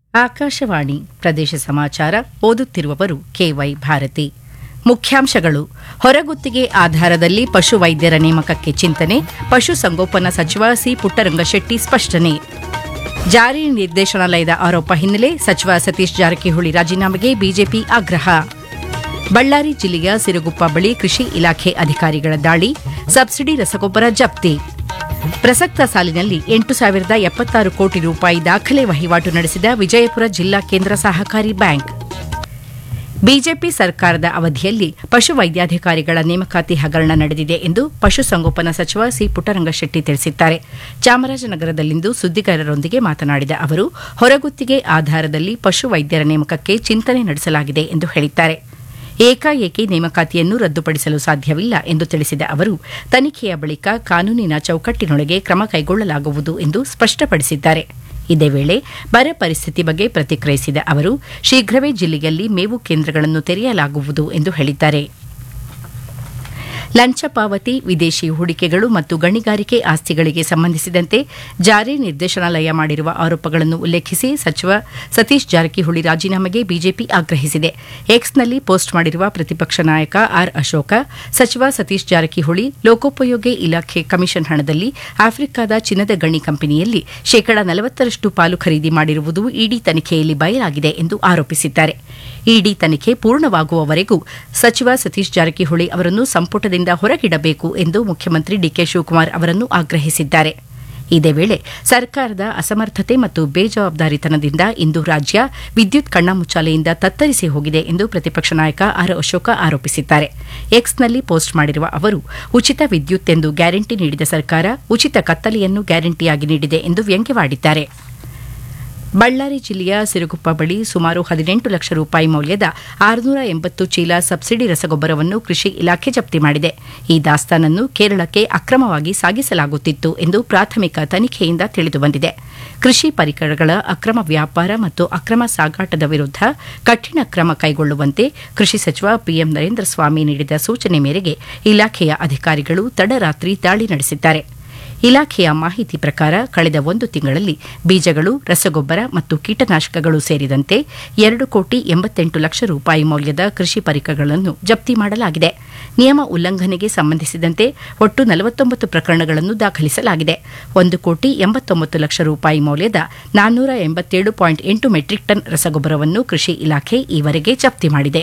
ಆಕಾಶವಾಣಿ ಪ್ರದೇಶ ಸಮಾಚಾರ ಓದುತ್ತಿರುವವರು ಕೆವೈ ಭಾರತಿ ಮುಖ್ಯಾಂಶಗಳು ಹೊರಗುತ್ತಿಗೆ ಆಧಾರದಲ್ಲಿ ಪಶು ವೈದ್ಯರ ನೇಮಕಕ್ಕೆ ಚಿಂತನೆ ಪಶು ಸಂಗೋಪನಾ ಸಚಿವ ಸಿ ಪುಟ್ಟರಂಗಶೆಟ್ಟಿ ಸ್ಪಷ್ಟನೆ ಜಾರಿ ನಿರ್ದೇಶನಾಲಯದ ಆರೋಪ ಹಿನ್ನೆಲೆ ಸಚಿವ ಸತೀಶ್ ಜಾರಕಿಹೊಳಿ ರಾಜೀನಾಮೆಗೆ ಬಿಜೆಪಿ ಆಗ್ರಹ ಬಳ್ಳಾರಿ ಜಿಲ್ಲೆಯ ಸಿರುಗುಪ್ಪ ಬಳಿ ಕೃಷಿ ಇಲಾಖೆ ಅಧಿಕಾರಿಗಳ ದಾಳಿ ಸಬ್ಸಿಡಿ ರಸಗೊಬ್ಬರ ಜಪ್ತಿ ಪ್ರಸಕ್ತ ಸಾಲಿನಲ್ಲಿ ಎಂಟು ಸಾವಿರದ ಎಪ್ಪತ್ತಾರು ಕೋಟಿ ರೂಪಾಯಿ ದಾಖಲೆ ವಹಿವಾಟು ನಡೆಸಿದ ವಿಜಯಪುರ ಜಿಲ್ಲಾ ಕೇಂದ್ರ ಸಹಕಾರಿ ಬ್ಯಾಂಕ್ ಬಿಜೆಪಿ ಸರ್ಕಾರದ ಅವಧಿಯಲ್ಲಿ ಪಶು ವೈದ್ಯಾಧಿಕಾರಿಗಳ ನೇಮಕಾತಿ ಹಗರಣ ನಡೆದಿದೆ ಎಂದು ಪಶುಸಂಗೋಪನಾ ಸಚಿವ ಸಿ ಪುಟ್ಟರಂಗಶೆಟ್ಟಿ ತಿಳಿಸಿದ್ದಾರೆ ಚಾಮರಾಜನಗರದಲ್ಲಿಂದು ಸುದ್ದಿಗಾರರೊಂದಿಗೆ ಮಾತನಾಡಿದ ಅವರು ಹೊರಗುತ್ತಿಗೆ ಆಧಾರದಲ್ಲಿ ಪಶು ವೈದ್ಯರ ನೇಮಕಕ್ಕೆ ಚಿಂತನೆ ನಡೆಸಲಾಗಿದೆ ಎಂದು ಹೇಳಿದ್ದಾರೆ ಏಕಾಏಕಿ ನೇಮಕಾತಿಯನ್ನು ರದ್ದುಪಡಿಸಲು ಸಾಧ್ಯವಿಲ್ಲ ಎಂದು ತಿಳಿಸಿದ ಅವರು ತನಿಖೆಯ ಬಳಿಕ ಕಾನೂನಿನ ಚೌಕಟ್ಟಿನೊಳಗೆ ಕ್ರಮ ಕೈಗೊಳ್ಳಲಾಗುವುದು ಎಂದು ಸ್ಪಷ್ಟಪಡಿಸಿದ್ದಾರೆ ಇದೇ ವೇಳೆ ಬರ ಪರಿಸ್ಥಿತಿ ಬಗ್ಗೆ ಪ್ರತಿಕ್ರಿಯಿಸಿದ ಅವರು ಶೀಘ್ರವೇ ಜಿಲ್ಲೆಯಲ್ಲಿ ಮೇವು ಕೇಂದ್ರಗಳನ್ನು ತೆರೆಯಲಾಗುವುದು ಎಂದು ಹೇಳಿದ್ದಾರೆ ಲಂಚ ಪಾವತಿ ವಿದೇಶಿ ಹೂಡಿಕೆಗಳು ಮತ್ತು ಗಣಿಗಾರಿಕೆ ಆಸ್ತಿಗಳಿಗೆ ಸಂಬಂಧಿಸಿದಂತೆ ಜಾರಿ ನಿರ್ದೇಶನಾಲಯ ಮಾಡಿರುವ ಆರೋಪಗಳನ್ನು ಉಲ್ಲೇಖಿಸಿ ಸಚಿವ ಸತೀಶ್ ಜಾರಕಿಹೊಳಿ ರಾಜೀನಾಮೆಗೆ ಬಿಜೆಪಿ ಆಗ್ರಹಿಸಿದೆ ಎಕ್ಸ್ನಲ್ಲಿ ಪೋಸ್ಟ್ ಮಾಡಿರುವ ಪ್ರತಿಪಕ್ಷ ನಾಯಕ ಆರ್ ಅಶೋಕ ಸಚಿವ ಸತೀಶ್ ಜಾರಕಿಹೊಳಿ ಲೋಕೋಪಯೋಗಿ ಇಲಾಖೆ ಕಮಿಷನ್ ಹಣದಲ್ಲಿ ಆಫ್ರಿಕಾದ ಚಿನ್ನದ ಗಣಿ ಕಂಪನಿಯಲ್ಲಿ ಶೇಕಡಾ ನಲವತ್ತರಷ್ಟು ಪಾಲು ಖರೀದಿ ಮಾಡಿರುವುದು ಇಡಿ ತನಿಖೆಯಲ್ಲಿ ಬಯಲಾಗಿದೆ ಎಂದು ಆರೋಪಿಸಿದ್ದಾರೆ ಇಡಿ ತನಿಖೆ ಪೂರ್ಣವಾಗುವವರೆಗೂ ಸಚಿವ ಸತೀಶ್ ಜಾರಕಿಹೊಳಿ ಅವರನ್ನು ಸಂಪುಟದಿಂದ ಹೊರಗಿಡಬೇಕು ಎಂದು ಮುಖ್ಯಮಂತ್ರಿ ಡಿಕೆ ಶಿವಕುಮಾರ್ ಅವರನ್ನು ಆಗ್ರಹಿಸಿದ್ದಾರೆ ಇದೇ ವೇಳೆ ಸರ್ಕಾರದ ಅಸಮರ್ಥತೆ ಮತ್ತು ಬೇಜವಾಬ್ದಾರಿತನದಿಂದ ಇಂದು ರಾಜ್ಯ ವಿದ್ಯುತ್ ಕಣ್ಣಾಮುಚ್ಚಾಲೆಯಿಂದ ತತ್ತರಿಸಿ ಹೋಗಿದೆ ಎಂದು ಪ್ರತಿಪಕ್ಷ ನಾಯಕ ಆರ್ ಅಶೋಕ ಆರೋಪಿಸಿದ್ದಾರೆ ಎಕ್ಸ್ನಲ್ಲಿ ಪೋಸ್ಟ್ ಮಾಡಿರುವ ಅವರು ಉಚಿತ ವಿದ್ಯುತ್ ಎಂದು ಗ್ಯಾರಂಟಿ ನೀಡಿದ ಸರ್ಕಾರ ಉಚಿತ ಕತ್ತಲೆಯನ್ನು ಗ್ಯಾರಂಟಿಯಾಗಿ ನೀಡಿದೆ ಎಂದು ವ್ಯಂಗ್ಯವಾಡಿದ್ದಾರೆ ಬಳ್ಳಾರಿ ಜಿಲ್ಲೆಯ ಸಿರುಗುಪ್ಪ ಬಳಿ ಸುಮಾರು ಹದಿನೆಂಟು ಲಕ್ಷ ರೂಪಾಯಿ ಮೌಲ್ಯದ ಆರುನೂರ ಎಂಬತ್ತು ಚೀಲ ಸಬ್ಸಿಡಿ ರಸಗೊಬ್ಬರವನ್ನು ಕೃಷಿ ಇಲಾಖೆ ಜಪ್ತಿ ಮಾಡಿದೆ ಈ ದಾಸ್ತಾನನ್ನು ಕೇರಳಕ್ಕೆ ಅಕ್ರಮವಾಗಿ ಸಾಗಿಸಲಾಗುತ್ತಿತ್ತು ಎಂದು ಪ್ರಾಥಮಿಕ ತನಿಖೆಯಿಂದ ತಿಳಿದುಬಂದಿದೆ ಕೃಷಿ ಪರಿಕರಗಳ ಅಕ್ರಮ ವ್ಯಾಪಾರ ಮತ್ತು ಅಕ್ರಮ ಸಾಗಾಟದ ವಿರುದ್ಧ ಕಠಿಣ ಕ್ರಮ ಕೈಗೊಳ್ಳುವಂತೆ ಕೃಷಿ ಸಚಿವ ಪಿಎಂ ನರೇಂದ್ರ ಸ್ವಾಮಿ ನೀಡಿದ ಸೂಚನೆ ಮೇರೆಗೆ ಇಲಾಖೆಯ ಅಧಿಕಾರಿಗಳು ತಡರಾತ್ರಿ ದಾಳಿ ನಡೆಸಿದ್ದಾರೆ ಇಲಾಖೆಯ ಮಾಹಿತಿ ಪ್ರಕಾರ ಕಳೆದ ಒಂದು ತಿಂಗಳಲ್ಲಿ ಬೀಜಗಳು ರಸಗೊಬ್ಬರ ಮತ್ತು ಕೀಟನಾಶಕಗಳು ಸೇರಿದಂತೆ ಎರಡು ಕೋಟಿ ಎಂಬತ್ತೆಂಟು ಲಕ್ಷ ರೂಪಾಯಿ ಮೌಲ್ಯದ ಕೃಷಿ ಪರಿಕರಗಳನ್ನು ಜಪ್ತಿ ಮಾಡಲಾಗಿದೆ ನಿಯಮ ಉಲ್ಲಂಘನೆಗೆ ಸಂಬಂಧಿಸಿದಂತೆ ಒಟ್ಟು ನಲವತ್ತೊಂಬತ್ತು ಪ್ರಕರಣಗಳನ್ನು ದಾಖಲಿಸಲಾಗಿದೆ ಒಂದು ಕೋಟಿ ಎಂಬತ್ತೊಂಬತ್ತು ಲಕ್ಷ ರೂಪಾಯಿ ಮೌಲ್ಯದ ನಾನ್ನೂರ ಎಂಬತ್ತೇಳು ಪಾಯಿಂಟ್ ಎಂಟು ಮೆಟ್ರಿಕ್ ಟನ್ ರಸಗೊಬ್ಬರವನ್ನು ಕೃಷಿ ಇಲಾಖೆ ಈವರೆಗೆ ಜಪ್ತಿ ಮಾಡಿದೆ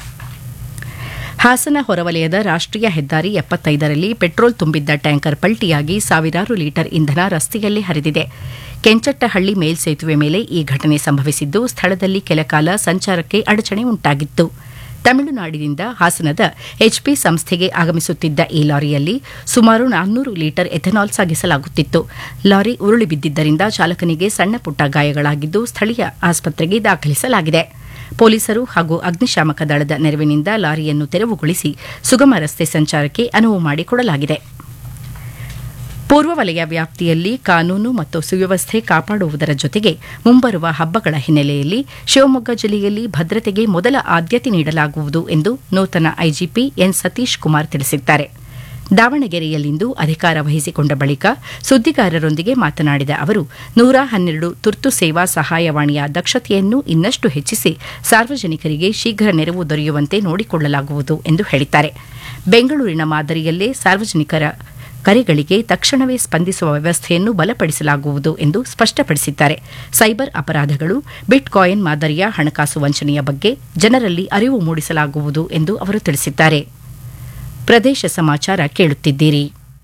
ಹಾಸನ ಹೊರವಲಯದ ರಾಷ್ಟೀಯ ಹೆದ್ದಾರಿ ಎಪ್ಪತ್ತೈದರಲ್ಲಿ ಪೆಟ್ರೋಲ್ ತುಂಬಿದ್ದ ಟ್ಯಾಂಕರ್ ಪಲ್ಟಿಯಾಗಿ ಸಾವಿರಾರು ಲೀಟರ್ ಇಂಧನ ರಸ್ತೆಯಲ್ಲಿ ಹರಿದಿದೆ ಕೆಂಚಟ್ಟಹಳ್ಳಿ ಮೇಲ್ಸೇತುವೆ ಮೇಲೆ ಈ ಘಟನೆ ಸಂಭವಿಸಿದ್ದು ಸ್ಥಳದಲ್ಲಿ ಕೆಲಕಾಲ ಸಂಚಾರಕ್ಕೆ ಅಡಚಣೆ ಉಂಟಾಗಿತ್ತು ತಮಿಳುನಾಡಿನಿಂದ ಹಾಸನದ ಎಚ್ಪಿ ಸಂಸ್ಥೆಗೆ ಆಗಮಿಸುತ್ತಿದ್ದ ಈ ಲಾರಿಯಲ್ಲಿ ಸುಮಾರು ನಾನ್ನೂರು ಲೀಟರ್ ಎಥೆನಾಲ್ ಸಾಗಿಸಲಾಗುತ್ತಿತ್ತು ಲಾರಿ ಉರುಳಿ ಬಿದ್ದಿದ್ದರಿಂದ ಚಾಲಕನಿಗೆ ಸಣ್ಣ ಪುಟ್ಟ ಗಾಯಗಳಾಗಿದ್ದು ಸ್ಥಳೀಯ ಆಸ್ಪತ್ರೆಗೆ ದಾಖಲಿಸಲಾಗಿದೆ ಪೊಲೀಸರು ಹಾಗೂ ಅಗ್ನಿಶಾಮಕ ದಳದ ನೆರವಿನಿಂದ ಲಾರಿಯನ್ನು ತೆರವುಗೊಳಿಸಿ ಸುಗಮ ರಸ್ತೆ ಸಂಚಾರಕ್ಕೆ ಅನುವು ಮಾಡಿಕೊಡಲಾಗಿದೆ ಪೂರ್ವ ವಲಯ ವ್ಯಾಪ್ತಿಯಲ್ಲಿ ಕಾನೂನು ಮತ್ತು ಸುವ್ಯವಸ್ಥೆ ಕಾಪಾಡುವುದರ ಜೊತೆಗೆ ಮುಂಬರುವ ಹಬ್ಬಗಳ ಹಿನ್ನೆಲೆಯಲ್ಲಿ ಶಿವಮೊಗ್ಗ ಜಿಲ್ಲೆಯಲ್ಲಿ ಭದ್ರತೆಗೆ ಮೊದಲ ಆದ್ಯತೆ ನೀಡಲಾಗುವುದು ಎಂದು ನೂತನ ಐಜಿಪಿ ಎನ್ ಸತೀಶ್ ಕುಮಾರ್ ತಿಳಿಸಿದ್ದಾರೆ ದಾವಣಗೆರೆಯಲ್ಲಿಂದು ಅಧಿಕಾರ ವಹಿಸಿಕೊಂಡ ಬಳಿಕ ಸುದ್ದಿಗಾರರೊಂದಿಗೆ ಮಾತನಾಡಿದ ಅವರು ನೂರ ಹನ್ನೆರಡು ತುರ್ತು ಸೇವಾ ಸಹಾಯವಾಣಿಯ ದಕ್ಷತೆಯನ್ನು ಇನ್ನಷ್ಟು ಹೆಚ್ಚಿಸಿ ಸಾರ್ವಜನಿಕರಿಗೆ ಶೀಘ್ರ ನೆರವು ದೊರೆಯುವಂತೆ ನೋಡಿಕೊಳ್ಳಲಾಗುವುದು ಎಂದು ಹೇಳಿದ್ದಾರೆ ಬೆಂಗಳೂರಿನ ಮಾದರಿಯಲ್ಲೇ ಸಾರ್ವಜನಿಕರ ಕರೆಗಳಿಗೆ ತಕ್ಷಣವೇ ಸ್ಪಂದಿಸುವ ವ್ಯವಸ್ಥೆಯನ್ನು ಬಲಪಡಿಸಲಾಗುವುದು ಎಂದು ಸ್ಪಷ್ಟಪಡಿಸಿದ್ದಾರೆ ಸೈಬರ್ ಅಪರಾಧಗಳು ಬಿಟ್ ಕಾಯಿನ್ ಮಾದರಿಯ ಹಣಕಾಸು ವಂಚನೆಯ ಬಗ್ಗೆ ಜನರಲ್ಲಿ ಅರಿವು ಮೂಡಿಸಲಾಗುವುದು ಎಂದು ಅವರು ತಿಳಿಸಿದ್ದಾರೆ ಪ್ರದೇಶ ಸಮಾಚಾರ ಕೇಳುತ್ತಿದ್ದೀರಿ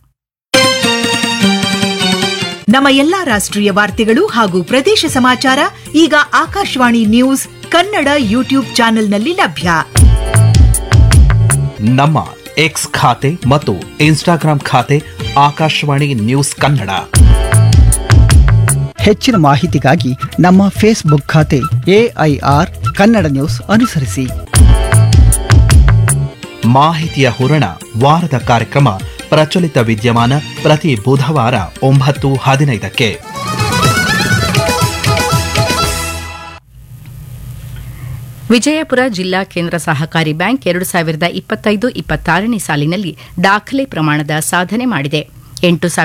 ನಮ್ಮ ಎಲ್ಲಾ ರಾಷ್ಟ್ರೀಯ ವಾರ್ತೆಗಳು ಹಾಗೂ ಪ್ರದೇಶ ಸಮಾಚಾರ ಈಗ ಆಕಾಶವಾಣಿ ನ್ಯೂಸ್ ಕನ್ನಡ ಯೂಟ್ಯೂಬ್ ಚಾನೆಲ್ನಲ್ಲಿ ಲಭ್ಯ ನಮ್ಮ ಎಕ್ಸ್ ಖಾತೆ ಮತ್ತು ಇನ್ಸ್ಟಾಗ್ರಾಂ ಖಾತೆ ಆಕಾಶವಾಣಿ ನ್ಯೂಸ್ ಕನ್ನಡ ಹೆಚ್ಚಿನ ಮಾಹಿತಿಗಾಗಿ ನಮ್ಮ ಫೇಸ್ಬುಕ್ ಖಾತೆ ಎಐಆರ್ ಕನ್ನಡ ನ್ಯೂಸ್ ಅನುಸರಿಸಿ ಮಾಹಿತಿಯ ಹೂರಣ ವಾರದ ಕಾರ್ಯಕ್ರಮ ಪ್ರಚಲಿತ ವಿದ್ಯಮಾನ ಪ್ರತಿ ಬುಧವಾರ ಒಂಬತ್ತು ಹದಿನೈದಕ್ಕೆ ವಿಜಯಪುರ ಜಿಲ್ಲಾ ಕೇಂದ್ರ ಸಹಕಾರಿ ಬ್ಯಾಂಕ್ ಎರಡು ಸಾವಿರದ ಇಪ್ಪತ್ತೈದು ಇಪ್ಪತ್ತಾರನೇ ಸಾಲಿನಲ್ಲಿ ದಾಖಲೆ ಪ್ರಮಾಣದ ಸಾಧನೆ ಮಾಡಿದೆ ಎಂಟು